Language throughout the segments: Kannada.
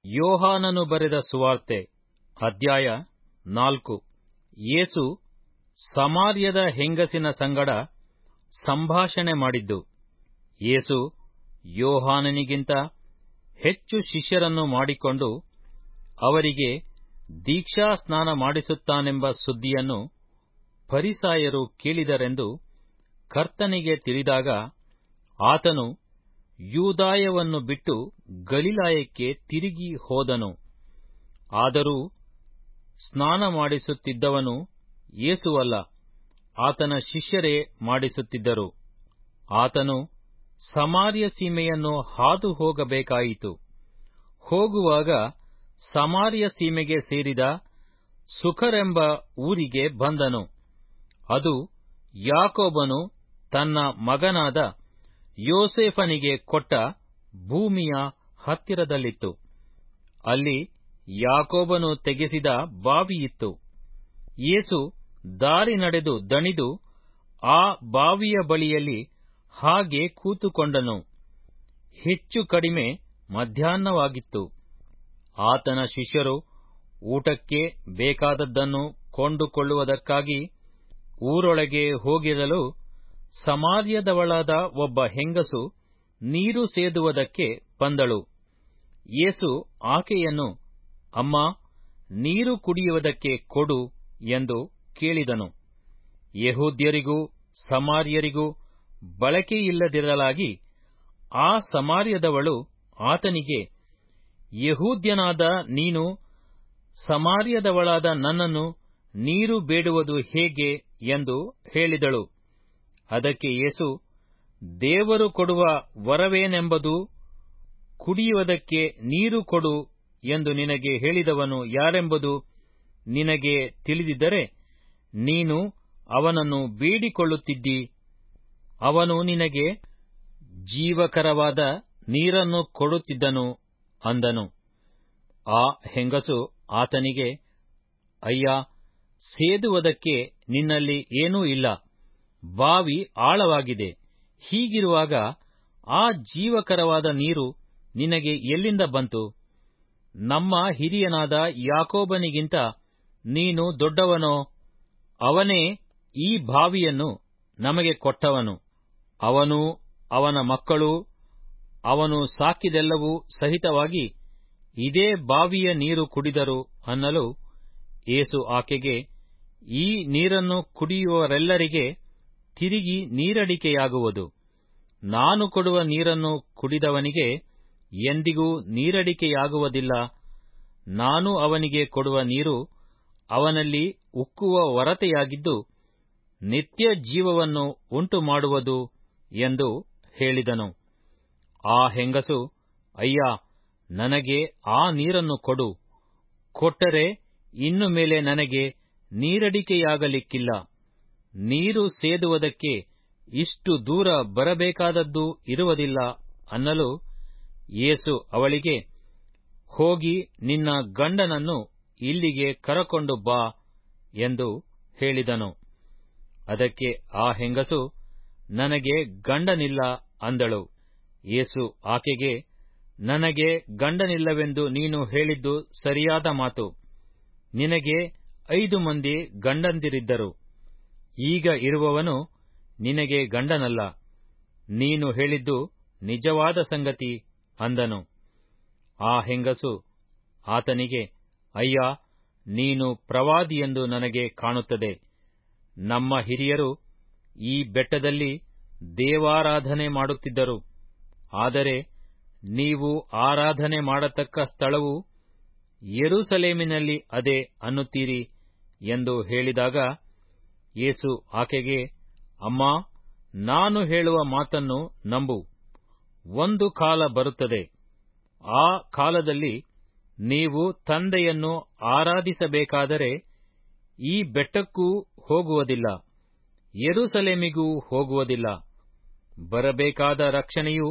ಯೋಹಾನನು ಬರೆದ ಸುವಾರ್ತೆ ಅಧ್ಯಾಯ ನಾಲ್ಕು ಯೇಸು ಸಮಾರ್ಯದ ಹೆಂಗಸಿನ ಸಂಗಡ ಸಂಭಾಷಣೆ ಮಾಡಿದ್ದು ಯೇಸು ಯೋಹಾನನಿಗಿಂತ ಹೆಚ್ಚು ಶಿಷ್ಯರನ್ನು ಮಾಡಿಕೊಂಡು ಅವರಿಗೆ ದೀಕ್ಷಾ ಸ್ನಾನ ಮಾಡಿಸುತ್ತಾನೆಂಬ ಸುದ್ದಿಯನ್ನು ಫರಿಸಾಯರು ಕೇಳಿದರೆಂದು ಕರ್ತನಿಗೆ ತಿಳಿದಾಗ ಆತನು ಯೂದಾಯವನ್ನು ಬಿಟ್ಟು ಗಲಿಲಾಯಕ್ಕೆ ತಿರುಗಿ ಹೋದನು ಆದರೂ ಸ್ನಾನ ಮಾಡಿಸುತ್ತಿದ್ದವನು ಯೇಸುವಲ್ಲ ಆತನ ಶಿಷ್ಯರೇ ಮಾಡಿಸುತ್ತಿದ್ದರು ಆತನು ಸಮಾರ್ಯ ಸೀಮೆಯನ್ನು ಹಾದು ಹೋಗಬೇಕಾಯಿತು ಹೋಗುವಾಗ ಸಮಾರ್ಯ ಸೀಮೆಗೆ ಸೇರಿದ ಸುಖರೆಂಬ ಊರಿಗೆ ಬಂದನು ಅದು ಯಾಕೋಬನು ತನ್ನ ಮಗನಾದ ಯೋಸೇಫನಿಗೆ ಕೊಟ್ಟ ಭೂಮಿಯ ಹತ್ತಿರದಲ್ಲಿತ್ತು ಅಲ್ಲಿ ಯಾಕೋಬನು ತೆಗೆಸಿದ ಬಾವಿಯಿತ್ತು ಯೇಸು ದಾರಿ ನಡೆದು ದಣಿದು ಆ ಬಾವಿಯ ಬಳಿಯಲ್ಲಿ ಹಾಗೆ ಕೂತುಕೊಂಡನು ಹೆಚ್ಚು ಕಡಿಮೆ ಮಧ್ಯಾಹ್ನವಾಗಿತ್ತು ಆತನ ಶಿಷ್ಯರು ಊಟಕ್ಕೆ ಬೇಕಾದದ್ದನ್ನು ಕೊಂಡುಕೊಳ್ಳುವುದಕ್ಕಾಗಿ ಊರೊಳಗೆ ಹೋಗಿರಲು ಸಮಾರ್ಯದವಳಾದ ಒಬ್ಬ ಹೆಂಗಸು ನೀರು ಸೇದುವುದಕ್ಕೆ ಬಂದಳು ಯೇಸು ಆಕೆಯನ್ನು ಅಮ್ಮ ನೀರು ಕುಡಿಯುವುದಕ್ಕೆ ಕೊಡು ಎಂದು ಕೇಳಿದನು ಯಹೂದ್ಯರಿಗೂ ಸಮಾರ್ಯರಿಗೂ ಬಳಕೆಯಿಲ್ಲದಿರಲಾಗಿ ಆ ಸಮಾರ್ಯದವಳು ಆತನಿಗೆ ಯಹೂದ್ಯನಾದ ನೀನು ಸಮಾರ್ಯದವಳಾದ ನನ್ನನ್ನು ನೀರು ಬೇಡುವುದು ಹೇಗೆ ಎಂದು ಹೇಳಿದಳು ಅದಕ್ಕೆ ಯೇಸು ದೇವರು ಕೊಡುವ ವರವೇನೆಂಬುದು ಕುಡಿಯುವುದಕ್ಕೆ ನೀರು ಕೊಡು ಎಂದು ನಿನಗೆ ಹೇಳಿದವನು ಯಾರೆಂಬುದು ನಿನಗೆ ತಿಳಿದಿದ್ದರೆ ನೀನು ಅವನನ್ನು ಬೇಡಿಕೊಳ್ಳುತ್ತಿದ್ದಿ ಅವನು ನಿನಗೆ ಜೀವಕರವಾದ ನೀರನ್ನು ಕೊಡುತ್ತಿದ್ದನು ಅಂದನು ಆ ಹೆಂಗಸು ಆತನಿಗೆ ಅಯ್ಯ ಸೇದುವುದಕ್ಕೆ ನಿನ್ನಲ್ಲಿ ಏನೂ ಇಲ್ಲ ಬಾವಿ ಆಳವಾಗಿದೆ ಹೀಗಿರುವಾಗ ಆ ಜೀವಕರವಾದ ನೀರು ನಿನಗೆ ಎಲ್ಲಿಂದ ಬಂತು ನಮ್ಮ ಹಿರಿಯನಾದ ಯಾಕೋಬನಿಗಿಂತ ನೀನು ದೊಡ್ಡವನೋ ಅವನೇ ಈ ಬಾವಿಯನ್ನು ನಮಗೆ ಕೊಟ್ಟವನು ಅವನೂ ಅವನ ಮಕ್ಕಳೂ ಅವನು ಸಾಕಿದೆಲ್ಲವೂ ಸಹಿತವಾಗಿ ಇದೇ ಬಾವಿಯ ನೀರು ಕುಡಿದರು ಅನ್ನಲು ಏಸು ಆಕೆಗೆ ಈ ನೀರನ್ನು ಕುಡಿಯುವವರೆಲ್ಲರಿಗೆ ತಿರುಗಿ ನೀರಡಿಕೆಯಾಗುವುದು ನಾನು ಕೊಡುವ ನೀರನ್ನು ಕುಡಿದವನಿಗೆ ಎಂದಿಗೂ ನೀರಡಿಕೆಯಾಗುವುದಿಲ್ಲ ನಾನು ಅವನಿಗೆ ಕೊಡುವ ನೀರು ಅವನಲ್ಲಿ ಉಕ್ಕುವ ಒರತೆಯಾಗಿದ್ದು ನಿತ್ಯ ಜೀವವನ್ನು ಉಂಟು ಮಾಡುವುದು ಎಂದು ಹೇಳಿದನು ಆ ಹೆಂಗಸು ಅಯ್ಯ ನನಗೆ ಆ ನೀರನ್ನು ಕೊಡು ಕೊಟ್ಟರೆ ಇನ್ನು ಮೇಲೆ ನನಗೆ ನೀರಡಿಕೆಯಾಗಲಿಕ್ಕಿಲ್ಲ ನೀರು ಸೇದುವುದಕ್ಕೆ ಇಷ್ಟು ದೂರ ಬರಬೇಕಾದದ್ದು ಇರುವುದಿಲ್ಲ ಅನ್ನಲು ಯೇಸು ಅವಳಿಗೆ ಹೋಗಿ ನಿನ್ನ ಗಂಡನನ್ನು ಇಲ್ಲಿಗೆ ಕರಕೊಂಡು ಬಾ ಎಂದು ಹೇಳಿದನು ಅದಕ್ಕೆ ಆ ಹೆಂಗಸು ನನಗೆ ಗಂಡನಿಲ್ಲ ಅಂದಳು ಯೇಸು ಆಕೆಗೆ ನನಗೆ ಗಂಡನಿಲ್ಲವೆಂದು ನೀನು ಹೇಳಿದ್ದು ಸರಿಯಾದ ಮಾತು ನಿನಗೆ ಐದು ಮಂದಿ ಗಂಡಂದಿರಿದ್ದರು ಈಗ ಇರುವವನು ನಿನಗೆ ಗಂಡನಲ್ಲ ನೀನು ಹೇಳಿದ್ದು ನಿಜವಾದ ಸಂಗತಿ ಅಂದನು ಆ ಹೆಂಗಸು ಆತನಿಗೆ ಅಯ್ಯ ನೀನು ಪ್ರವಾದಿಯೆಂದು ನನಗೆ ಕಾಣುತ್ತದೆ ನಮ್ಮ ಹಿರಿಯರು ಈ ಬೆಟ್ಟದಲ್ಲಿ ದೇವಾರಾಧನೆ ಮಾಡುತ್ತಿದ್ದರು ಆದರೆ ನೀವು ಆರಾಧನೆ ಮಾಡತಕ್ಕ ಸ್ಥಳವು ಯೆರೂಸಲೇಮಿನಲ್ಲಿ ಅದೇ ಅನ್ನುತ್ತೀರಿ ಎಂದು ಹೇಳಿದಾಗ ಯೇಸು ಆಕೆಗೆ ಅಮ್ಮ ನಾನು ಹೇಳುವ ಮಾತನ್ನು ನಂಬು ಒಂದು ಕಾಲ ಬರುತ್ತದೆ ಆ ಕಾಲದಲ್ಲಿ ನೀವು ತಂದೆಯನ್ನು ಆರಾಧಿಸಬೇಕಾದರೆ ಈ ಬೆಟ್ಟಕ್ಕೂ ಹೋಗುವುದಿಲ್ಲ ಯೆರೂಸಲೇಮಿಗೂ ಹೋಗುವುದಿಲ್ಲ ಬರಬೇಕಾದ ರಕ್ಷಣೆಯು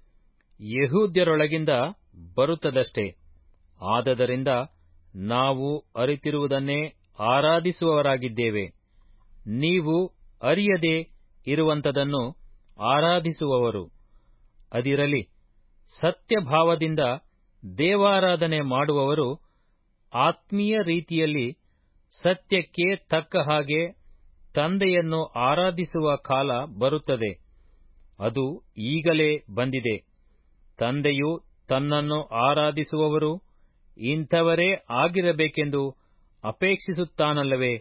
ಯಹೂದ್ಯರೊಳಗಿಂದ ಬರುತ್ತದಷ್ಟೇ ಆದದರಿಂದ ನಾವು ಅರಿತಿರುವುದನ್ನೇ ಆರಾಧಿಸುವವರಾಗಿದ್ದೇವೆ ನೀವು ಅರಿಯದೆ ಇರುವಂತದನ್ನು ಆರಾಧಿಸುವವರು ಅದಿರಲಿ ಸತ್ಯಭಾವದಿಂದ ದೇವಾರಾಧನೆ ಮಾಡುವವರು ಆತ್ಮೀಯ ರೀತಿಯಲ್ಲಿ ಸತ್ಯಕ್ಕೆ ತಕ್ಕ ಹಾಗೆ ತಂದೆಯನ್ನು ಆರಾಧಿಸುವ ಕಾಲ ಬರುತ್ತದೆ ಅದು ಈಗಲೇ ಬಂದಿದೆ ತಂದೆಯು ತನ್ನನ್ನು ಆರಾಧಿಸುವವರು ಇಂಥವರೇ ಆಗಿರಬೇಕೆಂದು ಅಪೇಕ್ಷಿಸುತ್ತಾನಲ್ಲವೇ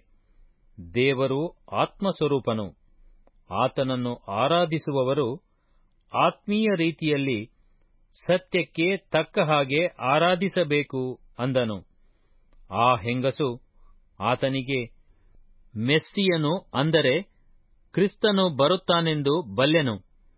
ದೇವರು ಆತ್ಮಸ್ವರೂಪನು ಆತನನ್ನು ಆರಾಧಿಸುವವರು ಆತ್ಮೀಯ ರೀತಿಯಲ್ಲಿ ಸತ್ಯಕ್ಕೆ ತಕ್ಕ ಹಾಗೆ ಆರಾಧಿಸಬೇಕು ಅಂದನು ಆ ಹೆಂಗಸು ಆತನಿಗೆ ಮೆಸ್ಸಿಯನು ಅಂದರೆ ಕ್ರಿಸ್ತನು ಬರುತ್ತಾನೆಂದು ಬಲ್ಲೆನು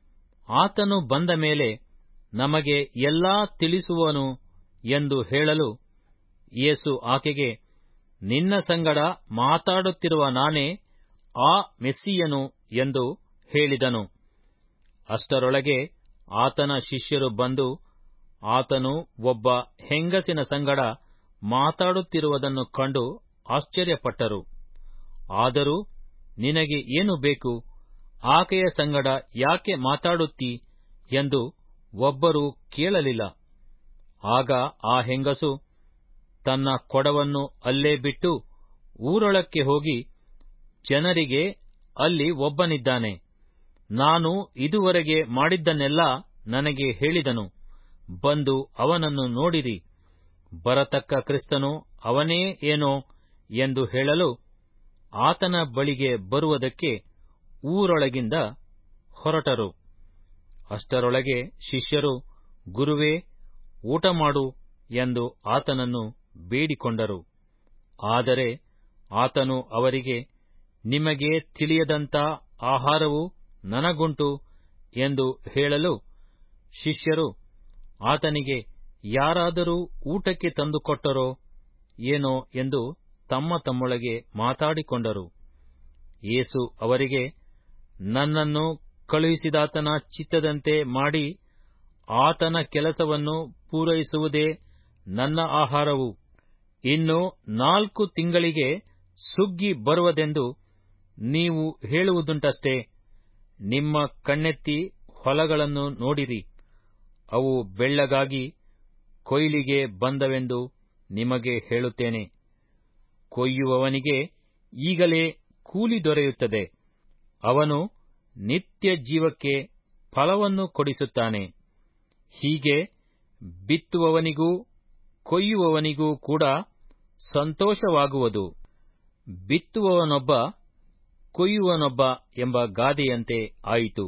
ಆತನು ಬಂದ ಮೇಲೆ ನಮಗೆ ಎಲ್ಲಾ ತಿಳಿಸುವನು ಎಂದು ಹೇಳಲು ಯೇಸು ಆಕೆಗೆ ನಿನ್ನ ಸಂಗಡ ಮಾತಾಡುತ್ತಿರುವ ನಾನೇ ಆ ಮೆಸ್ಸಿಯನು ಎಂದು ಹೇಳಿದನು ಅಷ್ಟರೊಳಗೆ ಆತನ ಶಿಷ್ಯರು ಬಂದು ಆತನು ಒಬ್ಬ ಹೆಂಗಸಿನ ಸಂಗಡ ಮಾತಾಡುತ್ತಿರುವುದನ್ನು ಕಂಡು ಆಶ್ಚರ್ಯಪಟ್ಟರು ಆದರೂ ನಿನಗೆ ಏನು ಬೇಕು ಆಕೆಯ ಸಂಗಡ ಯಾಕೆ ಮಾತಾಡುತ್ತೀ ಎಂದು ಒಬ್ಬರೂ ಕೇಳಲಿಲ್ಲ ಆಗ ಆ ಹೆಂಗಸು ತನ್ನ ಕೊಡವನ್ನು ಅಲ್ಲೇ ಬಿಟ್ಟು ಊರೊಳಕ್ಕೆ ಹೋಗಿ ಜನರಿಗೆ ಅಲ್ಲಿ ಒಬ್ಬನಿದ್ದಾನೆ ನಾನು ಇದುವರೆಗೆ ಮಾಡಿದ್ದನ್ನೆಲ್ಲ ನನಗೆ ಹೇಳಿದನು ಬಂದು ಅವನನ್ನು ನೋಡಿರಿ ಬರತಕ್ಕ ಕ್ರಿಸ್ತನು ಅವನೇ ಏನೋ ಎಂದು ಹೇಳಲು ಆತನ ಬಳಿಗೆ ಬರುವುದಕ್ಕೆ ಊರೊಳಗಿಂದ ಹೊರಟರು ಅಷ್ಟರೊಳಗೆ ಶಿಷ್ಯರು ಗುರುವೇ ಊಟ ಮಾಡು ಎಂದು ಆತನನ್ನು ಬೇಡಿಕೊಂಡರು ಆದರೆ ಆತನು ಅವರಿಗೆ ನಿಮಗೆ ತಿಳಿಯದಂಥ ಆಹಾರವು ನನಗುಂಟು ಎಂದು ಹೇಳಲು ಶಿಷ್ಯರು ಆತನಿಗೆ ಯಾರಾದರೂ ಊಟಕ್ಕೆ ತಂದುಕೊಟ್ಟರೋ ಏನೋ ಎಂದು ತಮ್ಮ ತಮ್ಮೊಳಗೆ ಮಾತಾಡಿಕೊಂಡರು ಯೇಸು ಅವರಿಗೆ ನನ್ನನ್ನು ಕಳುಹಿಸಿದಾತನ ಚಿತ್ತದಂತೆ ಮಾಡಿ ಆತನ ಕೆಲಸವನ್ನು ಪೂರೈಸುವುದೇ ನನ್ನ ಆಹಾರವು ಇನ್ನು ನಾಲ್ಕು ತಿಂಗಳಿಗೆ ಸುಗ್ಗಿ ಬರುವುದೆಂದು ನೀವು ಹೇಳುವುದುಂಟಷ್ಟೇ ನಿಮ್ಮ ಕಣ್ಣೆತ್ತಿ ಹೊಲಗಳನ್ನು ನೋಡಿರಿ ಅವು ಬೆಳ್ಳಗಾಗಿ ಕೊಯ್ಲಿಗೆ ಬಂದವೆಂದು ನಿಮಗೆ ಹೇಳುತ್ತೇನೆ ಕೊಯ್ಯುವವನಿಗೆ ಈಗಲೇ ಕೂಲಿ ದೊರೆಯುತ್ತದೆ ಅವನು ನಿತ್ಯ ಜೀವಕ್ಕೆ ಫಲವನ್ನು ಕೊಡಿಸುತ್ತಾನೆ ಹೀಗೆ ಬಿತ್ತುವವನಿಗೂ ಕೊಯ್ಯುವವನಿಗೂ ಕೂಡ ಸಂತೋಷವಾಗುವುದು ಬಿತ್ತುವವನೊಬ್ಬ ಕೊಯ್ಯುವನೊಬ್ಬ ಎಂಬ ಗಾದೆಯಂತೆ ಆಯಿತು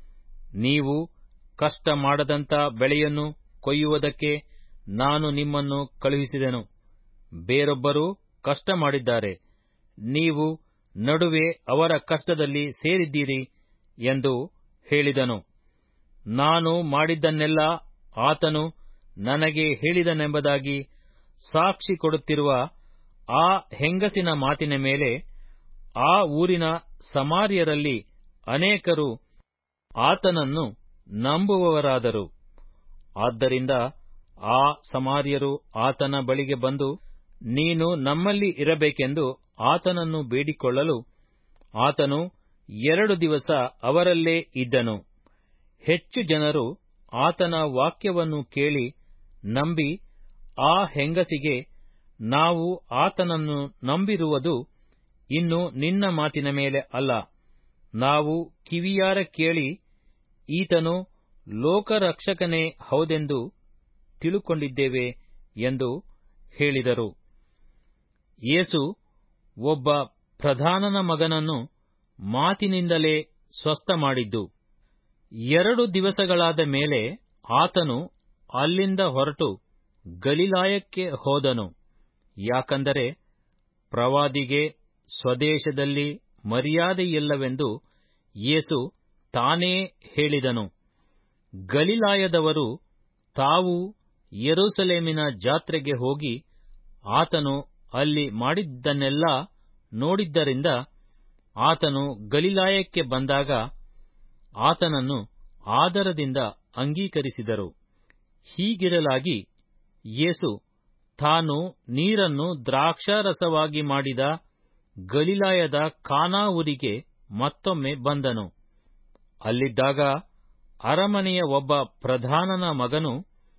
ನೀವು ಕಷ್ಟ ಮಾಡದಂಥ ಬೆಳೆಯನ್ನು ಕೊಯ್ಯುವುದಕ್ಕೆ ನಾನು ನಿಮ್ಮನ್ನು ಕಳುಹಿಸಿದೆನು ಬೇರೊಬ್ಬರು ಕಷ್ಟ ಮಾಡಿದ್ದಾರೆ ನೀವು ನಡುವೆ ಅವರ ಕಷ್ಟದಲ್ಲಿ ಸೇರಿದ್ದೀರಿ ಎಂದು ಹೇಳಿದನು ನಾನು ಮಾಡಿದ್ದನ್ನೆಲ್ಲ ಆತನು ನನಗೆ ಹೇಳಿದನೆಂಬುದಾಗಿ ಸಾಕ್ಷಿ ಕೊಡುತ್ತಿರುವ ಆ ಹೆಂಗಸಿನ ಮಾತಿನ ಮೇಲೆ ಆ ಊರಿನ ಸಮಾರ್ಯರಲ್ಲಿ ಅನೇಕರು ಆತನನ್ನು ನಂಬುವವರಾದರು ಆದ್ದರಿಂದ ಆ ಸಮಾರ್ಯರು ಆತನ ಬಳಿಗೆ ಬಂದು ನೀನು ನಮ್ಮಲ್ಲಿ ಇರಬೇಕೆಂದು ಆತನನ್ನು ಬೇಡಿಕೊಳ್ಳಲು ಆತನು ಎರಡು ದಿವಸ ಅವರಲ್ಲೇ ಇದ್ದನು ಹೆಚ್ಚು ಜನರು ಆತನ ವಾಕ್ಯವನ್ನು ಕೇಳಿ ನಂಬಿ ಆ ಹೆಂಗಸಿಗೆ ನಾವು ಆತನನ್ನು ನಂಬಿರುವುದು ಇನ್ನು ನಿನ್ನ ಮಾತಿನ ಮೇಲೆ ಅಲ್ಲ ನಾವು ಕಿವಿಯಾರ ಕೇಳಿ ಈತನು ಲೋಕರಕ್ಷಕನೇ ಹೌದೆಂದು ತಿಳುಕೊಂಡಿದ್ದೇವೆ ಎಂದು ಹೇಳಿದರು ಯೇಸು ಒಬ್ಬ ಪ್ರಧಾನನ ಮಗನನ್ನು ಮಾತಿನಿಂದಲೇ ಸ್ವಸ್ಥ ಮಾಡಿದ್ದು ಎರಡು ದಿವಸಗಳಾದ ಮೇಲೆ ಆತನು ಅಲ್ಲಿಂದ ಹೊರಟು ಗಲಿಲಾಯಕ್ಕೆ ಹೋದನು ಯಾಕಂದರೆ ಪ್ರವಾದಿಗೆ ಸ್ವದೇಶದಲ್ಲಿ ಮರ್ಯಾದೆಯಿಲ್ಲವೆಂದು ಯೇಸು ತಾನೇ ಹೇಳಿದನು ಗಲಿಲಾಯದವರು ತಾವು ಯೆರೂಸಲೇಮಿನ ಜಾತ್ರೆಗೆ ಹೋಗಿ ಆತನು ಅಲ್ಲಿ ಮಾಡಿದ್ದನ್ನೆಲ್ಲ ನೋಡಿದ್ದರಿಂದ ಆತನು ಗಲಿಲಾಯಕ್ಕೆ ಬಂದಾಗ ಆತನನ್ನು ಆದರದಿಂದ ಅಂಗೀಕರಿಸಿದರು ಹೀಗಿರಲಾಗಿ ಯೇಸು ತಾನು ನೀರನ್ನು ದ್ರಾಕ್ಷಾರಸವಾಗಿ ಮಾಡಿದ ಗಲಿಲಾಯದ ಕಾನಾ ಊರಿಗೆ ಮತ್ತೊಮ್ಮೆ ಬಂದನು ಅಲ್ಲಿದ್ದಾಗ ಅರಮನೆಯ ಒಬ್ಬ ಪ್ರಧಾನನ ಮಗನು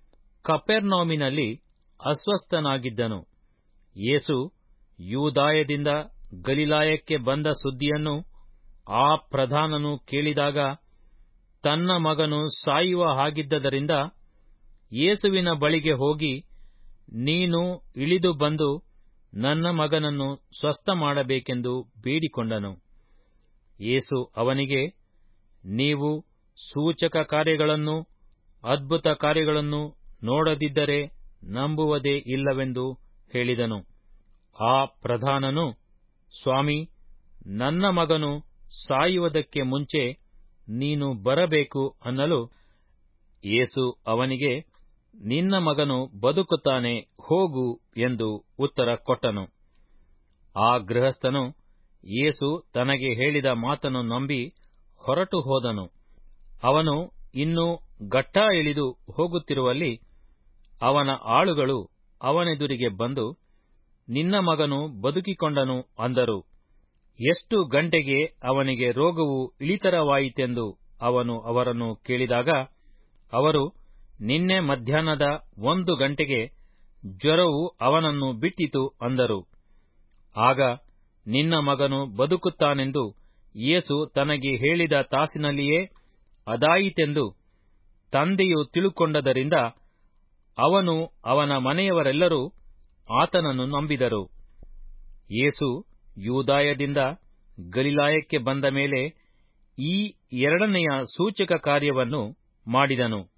ಕಪೆರ್ನೌಮಿನಲ್ಲಿ ಅಸ್ವಸ್ಥನಾಗಿದ್ದನು ಯೇಸು ಯೂದಾಯದಿಂದ ಗಲಿಲಾಯಕ್ಕೆ ಬಂದ ಸುದ್ದಿಯನ್ನು ಆ ಪ್ರಧಾನನು ಕೇಳಿದಾಗ ತನ್ನ ಮಗನು ಸಾಯುವ ಹಾಗಿದ್ದರಿಂದ ಯೇಸುವಿನ ಬಳಿಗೆ ಹೋಗಿ ನೀನು ಇಳಿದು ಬಂದು ನನ್ನ ಮಗನನ್ನು ಸ್ವಸ್ಥ ಮಾಡಬೇಕೆಂದು ಬೇಡಿಕೊಂಡನು ಯೇಸು ಅವನಿಗೆ ನೀವು ಸೂಚಕ ಕಾರ್ಯಗಳನ್ನು ಅದ್ಭುತ ಕಾರ್ಯಗಳನ್ನು ನೋಡದಿದ್ದರೆ ನಂಬುವುದೇ ಇಲ್ಲವೆಂದು ಹೇಳಿದನು ಆ ಪ್ರಧಾನನು ಸ್ವಾಮಿ ನನ್ನ ಮಗನು ಸಾಯುವುದಕ್ಕೆ ಮುಂಚೆ ನೀನು ಬರಬೇಕು ಅನ್ನಲು ಯೇಸು ಅವನಿಗೆ ನಿನ್ನ ಮಗನು ಬದುಕುತ್ತಾನೆ ಹೋಗು ಎಂದು ಉತ್ತರ ಕೊಟ್ಟನು ಆ ಗೃಹಸ್ಥನು ಯೇಸು ತನಗೆ ಹೇಳಿದ ಮಾತನ್ನು ನಂಬಿ ಹೊರಟು ಹೋದನು ಅವನು ಇನ್ನೂ ಘಟ್ಟ ಇಳಿದು ಹೋಗುತ್ತಿರುವಲ್ಲಿ ಅವನ ಆಳುಗಳು ಅವನೆದುರಿಗೆ ಬಂದು ನಿನ್ನ ಮಗನು ಬದುಕಿಕೊಂಡನು ಅಂದರು ಎಷ್ಟು ಗಂಟೆಗೆ ಅವನಿಗೆ ರೋಗವು ಇಳಿತರವಾಯಿತೆಂದು ಅವನು ಅವರನ್ನು ಕೇಳಿದಾಗ ಅವರು ನಿನ್ನೆ ಮಧ್ಯಾಹ್ನದ ಒಂದು ಗಂಟೆಗೆ ಜ್ವರವು ಅವನನ್ನು ಬಿಟ್ಟಿತು ಅಂದರು ಆಗ ನಿನ್ನ ಮಗನು ಬದುಕುತ್ತಾನೆಂದು ಯೇಸು ತನಗೆ ಹೇಳಿದ ತಾಸಿನಲ್ಲಿಯೇ ಅದಾಯಿತೆಂದು ತಂದೆಯು ತಿಳುಕೊಂಡದರಿಂದ ಅವನು ಅವನ ಮನೆಯವರೆಲ್ಲರೂ ಆತನನ್ನು ನಂಬಿದರು ಯೇಸು ಯೂದಾಯದಿಂದ ಗಲಿಲಾಯಕ್ಕೆ ಬಂದ ಮೇಲೆ ಈ ಎರಡನೆಯ ಸೂಚಕ ಕಾರ್ಯವನ್ನು ಮಾಡಿದನು